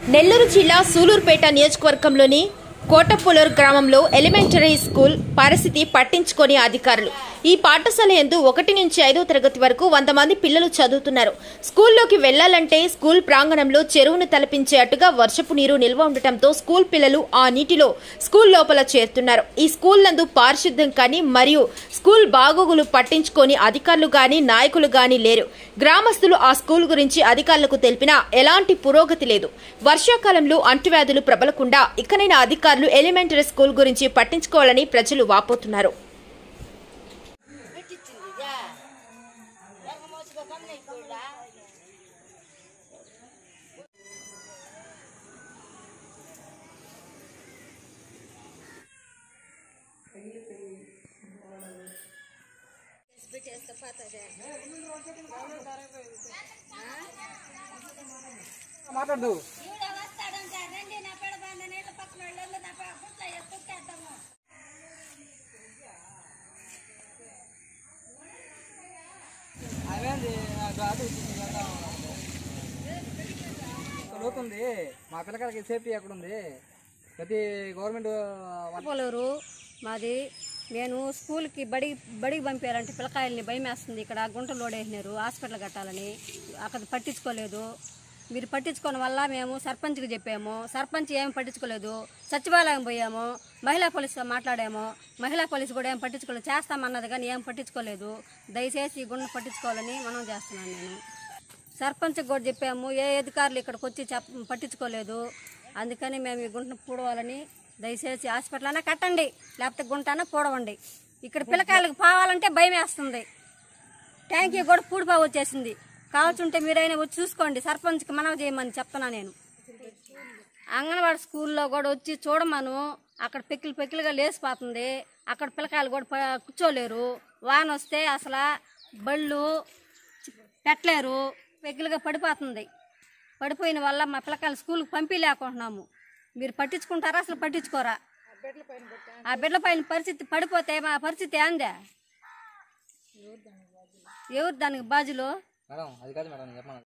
నెల్లూరు జిల్లా సూలూరుపేట నియోజకవర్గంలోని కోటపులూరు గ్రామంలో ఎలిమెంటరీ స్కూల్ పరిస్థితి పట్టించుకొని అధికారులు ఈ పాఠశాల ఎందు ఒకటి నుంచి ఐదో తరగతి వరకు వంద మంది పిల్లలు చదువుతున్నారు స్కూల్లోకి వెళ్లాలంటే స్కూల్ ప్రాంగణంలో చెరువును తలపించేట్టుగా వర్షపు నీరు నిల్వ ఉండటంతో స్కూల్ పిల్లలు ఆ నీటిలో స్కూల్ లోపల చేరుతున్నారు ఈ స్కూల్ నందు పారిశుద్ధ్యం కానీ మరియు స్కూల్ బాగోగులు పట్టించుకొని అధికారులు గాని నాయకులు గాని లేరు గ్రామస్తులు ఆ స్కూల్ గురించి అధికారులకు తెలిపినా ఎలాంటి పురోగతి లేదు వర్షాకాలంలో అంటువ్యాధులు ప్రబలకుండా ఇకనైనా అధికారులు ఎలిమెంటరీ స్కూల్ గురించి పట్టించుకోవాలని ప్రజలు వాపోతున్నారు మాట్లాడదు ఈవిడ వస్తాడంటే రండి నా పెడ బంద నీళ్ళ పక్కన వాళ్ళు నా పెడ పుట్ల ఎత్తుకేద్దాము అదేంది నాకు అది లోతుంది మా పిల్లకాయలకి సేఫ్టీ ఎక్కడ ఉంది ప్రతి గవర్నమెంట్ పోలూరు మాది నేను స్కూల్కి బడి బడికి పంపారంటే పిల్లకాయల్ని భయం వేస్తుంది ఇక్కడ గుంటలు లోడేసినారు హాస్పిటల్ కట్టాలని అక్కడ పట్టించుకోలేదు మీరు పట్టించుకోవడం వల్ల మేము సర్పంచ్కి చెప్పాము సర్పంచ్ ఏం పట్టించుకోలేదు సచివాలయం పోయాము మహిళా పోలీసుతో మాట్లాడాము మహిళా పోలీసు కూడా ఏం పట్టించుకోలేదు చేస్తామన్నది కానీ ఏం పట్టించుకోలేదు దయచేసి ఈ గుండె పట్టించుకోవాలని మనం చేస్తున్నాను నేను సర్పంచ్కి కూడా చెప్పాము ఏ అధికారులు ఇక్కడికి వచ్చి చెప్ పట్టించుకోలేదు అందుకని మేము ఈ గుంటను పూడవాలని దయచేసి హాస్పిటల్ అయినా కట్టండి లేకపోతే గుంట అయినా పూడవండి ఇక్కడ పిల్లకాయలకు పోవాలంటే భయం వేస్తుంది ట్యాంకీ కూడా పూడిపో వచ్చేసింది కావచ్చుంటే మీరైనా వచ్చి చూసుకోండి సర్పంచ్కి మనవి చేయమని చెప్తున్నా నేను అంగన్వాడి స్కూల్లో కూడా వచ్చి చూడమను అక్కడ పెక్కిలు పెక్కిలుగా లేసిపోతుంది అక్కడ పిల్లకాయలు కూడా ప- కూర్చోలేరు వాన వస్తే అసలు బళ్ళు పెట్టలేరు పెగ్గులుగా పడిపోతుంది పడిపోయిన వల్ల మా పిల్లకాయలు స్కూల్కి పంపించలేకుంటున్నాము మీరు పట్టించుకుంటారా అసలు పట్టించుకోరా ఆ బిడ్డల పైన పరిస్థితి పడిపోతే మా పరిస్థితి ఏందే ఎవరు దానికి బాజులో మేడం అది కాదు మేడం నేను చెప్పాను